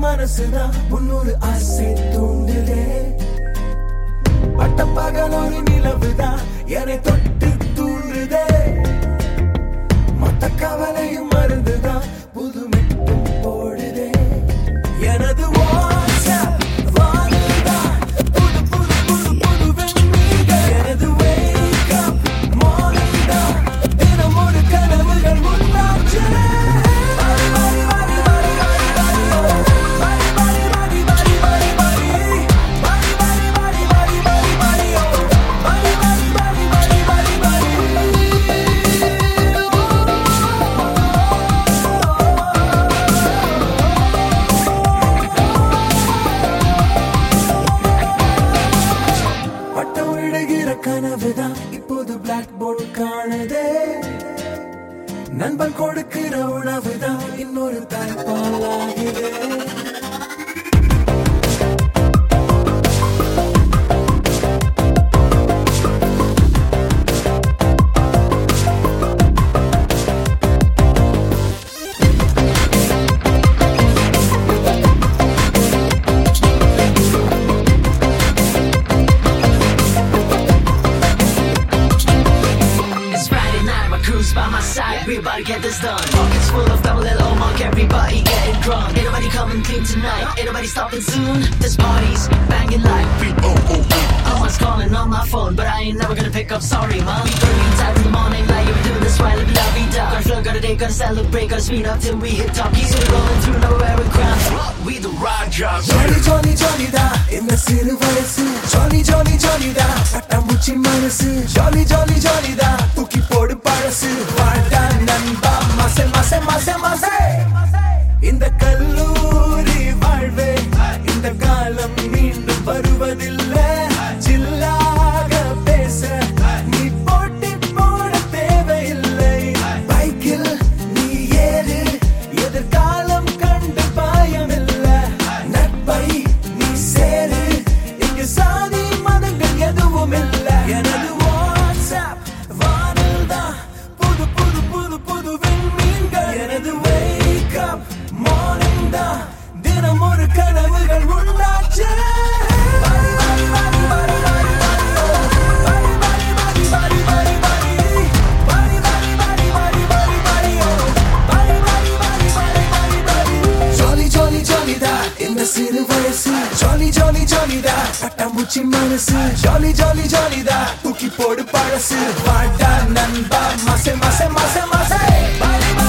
மனசுதான் முன்னூறு ஆசை தூண்டுதே பட்ட பகல் ஒரு நிலவுதான் என்னை தொட்டு தூண்டுதே மொத்த கவலையும் மருந்துதான் புது மெட்டும் போடுதே எனது WhatsApp வானில்தான் புது புது புது புது வெண்மீன்கள். எனது wake up morning தான் தினம் ஒரு கனவுகள் உண்டாச்சு. பாரி, பாரி, பாரி, பாரி, பாரி, பாரி, ஓ. பாரி, பாரி, பாரி, பாரி, பாரி, பாரி. பாரி, பாரி, பாரி, பாரி, பாரி, பாரி, ஓ. பாரி, பாரி, பாரி, பாரி, பாரி, பட்டம் விழுகிற கனவுதான் இப்போது பிளாக் போர்டு காணுதே நண்பன் கொடுக்கிற உணவுதான் இன்னொரு தலைப்பாலாகுதே It's Friday night, my crew's by my side. We about to get this done. Pockets full of double L mark, everybody getting drunk. Ain't nobody coming clean tonight. Ain't nobody stopping soon. This party's banging like Someone's calling on my phone, but I ain't never gonna pick up. Sorry, mom. Three times in the morning, like you were doing this right, live la vida. Gotta flow, gotta date, gotta celebrate, gotta speed up till we hit top. Keys are rolling through nowhere with crowds. We the Rajahs. Jolly jolly jolly தான் இந்த சிறு வயசு jolly jolly jolly தான் பட்டாம்பூச்சி மனசு jolly jolly jolly தான் தூக்கி போடு பழசு வாடா நண்பா மசை மசை மசை மசை இந்த கல்லூரி வாழ்வே இந்த காலம் மீண்டும் வருவதில்லை சில்லாக பேச நீ போட்டி போட தேவையில்லை பைக்கில் நீ ஏறு எதிர்காலம் கண்டு பயமில்ல நட்பை நீ சேரு இங்கு சாதி மதங்கள் எதுவும் இல்ல எனது வாட்ஸ்அப் வானில் தான் புது புது புது புது விண்மீன்கள் எனது wake up morning தான் தினம் ஒரு கனவுகள் உண்டாச்சு பாரி, பாரி, பாரி, பாரி, பாரி, பாரி, ஓ. பாரி, பாரி, பாரி, பாரி, பாரி, பாரி. பாரி, பாரி, பாரி, பாரி, பாரி, பாரி, ஓ. பாரி, பாரி, பாரி, பாரி, பாரி, பாரி. ஜாலி ஜாலி ஜாலி தான் இந்த சிறு வயசு ஜாலி ஜாலி ஜாலி தான் பட்டாம்பூச்சி மனசு ஜாலி ஜாலி ஜாலி தான் தூக்கி போடு பழசு வாடா நண்பா மசை மசை மசை மசை பாரி, பாரி,